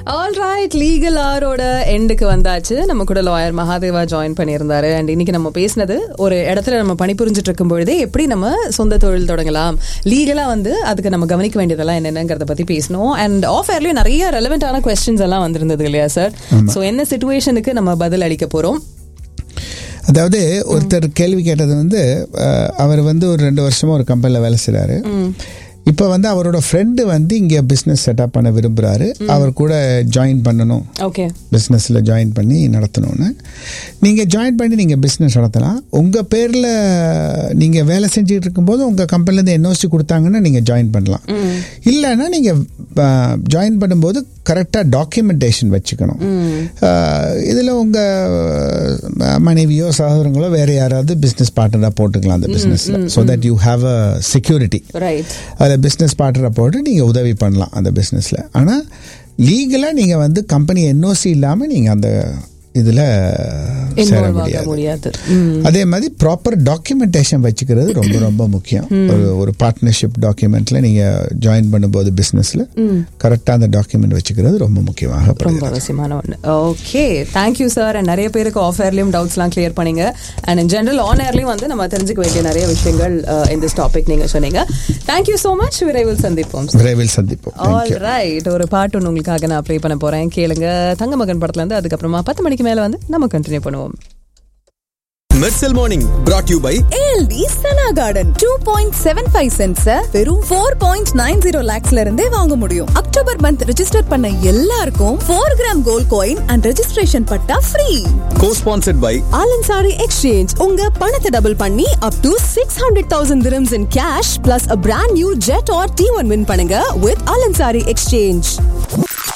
all right legal ஆரோட எண்டுக்கு வந்தாச்சு நம்ம கூட லாயர் மகாதேவா ஜாயின் பண்ணியிருந்தாரு அண்ட் இன்னைக்கு நம்ம பேசினது ஒரு இடத்துல நம்ம பணிபுரிஞ்சிட்டு இருக்கும் பொழுதே எப்படி நம்ம சொந்த தொழில் தொடங்கலாம் லீகலா வந்து அதுக்கு நம்ம கவனிக்க வேண்டியதெல்லாம் என்னென்னங்கிறத பத்தி பேசணும் அண்ட் ஆஃப் ஏர்லயும் நிறைய ரெலவெண்டான கொஸ்டின்ஸ் எல்லாம் வந்திருந்தது இல்லையா சார் ஸோ என்ன சுச்சுவேஷனுக்கு நம்ம பதில் அளிக்க போறோம் அதாவது ஒருத்தர் கேள்வி கேட்டது வந்து அஹ், அவர் வந்து ஒரு ரெண்டு வருஷமா ஒரு கம்பெனியில் வேலை செய்கிறாரு இப்போ வந்து அவரோட ஃப்ரெண்டு வந்து இங்கே பிஸ்னஸ் செட்டப் பண்ண விரும்புகிறாரு அவர் கூட ஜாயின் பண்ணணும் ஓகே பிஸ்னஸில் ஜாயின் பண்ணி நடத்தணும்னு நீங்கள் ஜாயின் பண்ணி நீங்கள் பிஸ்னஸ் நடத்தலாம் உங்கள் பேரில் நீங்கள் வேலை செஞ்சுட்டு இருக்கும்போது உங்கள் கம்பெனிலேருந்து என்ஓசி கொடுத்தாங்கன்னா நீங்கள் ஜாயின் பண்ணலாம் இல்லைன்னா நீங்கள் ஜாயின் பண்ணும்போது கரெக்டாக டாக்குமெண்டேஷன் வச்சுக்கணும் இதில் உங்கள் மனைவியோ சகோதரங்களோ வேறு யாராவது பிஸ்னஸ் பார்ட்னராக போட்டுக்கலாம் அந்த பிஸ்னஸில் so that you have a security right அதில் பிஸ்னஸ் பார்ட்னரை போட்டு நீங்கள் உதவி பண்ணலாம் அந்த பிஸ்னஸில் ஆனால் லீகலாக நீங்கள் வந்து கம்பெனி என்ஓசி இல்லாமல் நீங்கள் அந்த இதில் சேர இன்வால்வ் ஆக முடியாது முடியாது அதே மாதிரி ப்ராப்பர் டாக்குமெண்டேஷன் வச்சுக்கிறது ரொம்ப ரொம்ப முக்கியம் ஒரு ஒரு பார்ட்னர்ஷிப் டாக்குமெண்ட்ல நீங்க ஜாயின் பண்ணும்போது பிசினஸ்ல கரெக்டா அந்த டாக்குமெண்ட் வச்சுக்கிறது ரொம்ப முக்கியமாக ரொம்ப அவசியமான ஒன்று ஓகே தேங்க்யூ சார் அண்ட் நிறைய பேருக்கு ஆஃப் ஏர்லயும் டவுட்ஸ்லாம் கிளியர் பண்ணீங்க அண்ட் இன் ஜென்ரல் ஆன் ஏர்லயும் வந்து நம்ம தெரிஞ்சுக்க வேண்டிய நிறைய விஷயங்கள் இந்த டாபிக் நீங்க சொன்னீங்க தேங்க்யூ ஸோ மச் விரைவில் சந்திப்போம் விரைவில் சந்திப்போம் ஆல் தேங்க்யூ ரைட் ஒரு பாட்டு ஒன்று உங்களுக்காக நான் ப்ளே பண்ண போறேன் கேளுங்க தங்க மகன் படத்துல இருந்து அதுக்கப்புறமா பத்து மணிக்கு மேல வந்து நம்ம கண்டினியூ பண்ணுவோம் Mersal morning brought you by ALT Sana garden two point seven five cents வெறும் ஃபோர் பாயிண்ட் நைன் ஜீரோ லேக்ஸ்ல இருந்தே வாங்க முடியும் அக்டோபர் மந்த் ரெஜிஸ்டர் பண்ண எல்லாருக்கும் four gram gold coin and registration பட்டா free cosponsored by Al Ansari exchange உங்க பணத்தை டபுள் பண்ணி up to six hundred thousand dirhams in cash plus a brand new Jetour T one win பண்ணுங்க with Al Ansari exchange